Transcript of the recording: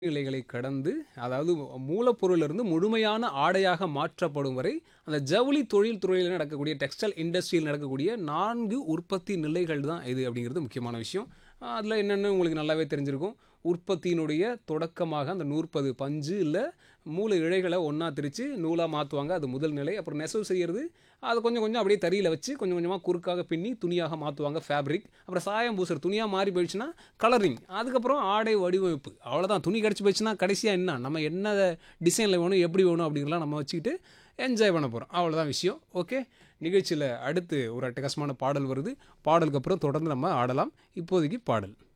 நிலைகளை கடந்து அதாவது மூலப்பொருளிலிருந்து முழுமையான ஆடையாக மாற்றப்படும் வரை அந்த ஜவுளி தொழில் துறையில் நடக்கக்கூடிய டெக்ஸ்டைல் இண்டஸ்ட்ரியில் நடக்கக்கூடிய நான்கு உற்பத்தி நிலைகள் தான் இது அப்படிங்கிறது முக்கியமான விஷயம் அதில் என்னென்னு உங்களுக்கு நல்லாவே தெரிஞ்சிருக்கும் உற்பத்தியினுடைய தொடக்கமாக அந்த நூற்பது பஞ்சு இல்லை மூல இழைகளை ஒன்றா திரித்து நூலாக மாற்றுவாங்க அது முதல் நிலை அப்புறம் நெசவு செய்கிறது அதை கொஞ்சம் கொஞ்சம் அப்படியே தறியில் வச்சு கொஞ்சம் கொஞ்சமாக குறுக்காக பின்னி துணியாக மாற்றுவாங்க ஃபேப்ரிக் அப்புறம் சாயம் பூசுற துணியாக மாறி போயிடுச்சுன்னா கலரிங் அதுக்கப்புறம் ஆடை வடிவமைப்பு அவ்வளோதான் துணி கிடச்சி போயிடுச்சுன்னா கடைசியாக என்ன நம்ம என்ன டிசைனில் வேணும் எப்படி வேணும் அப்படிங்கிறலாம் நம்ம வச்சுக்கிட்டு என்ஜாய் பண்ண போகிறோம் அவ்வளோதான் விஷயம் ஓகே நிகழ்ச்சியில் அடுத்து ஒரு அட்டகாசமான பாடல் வருது பாடலுக்கு அப்புறம் தொடர்ந்து நம்ம ஆடலாம் இப்போதைக்கு பாடல்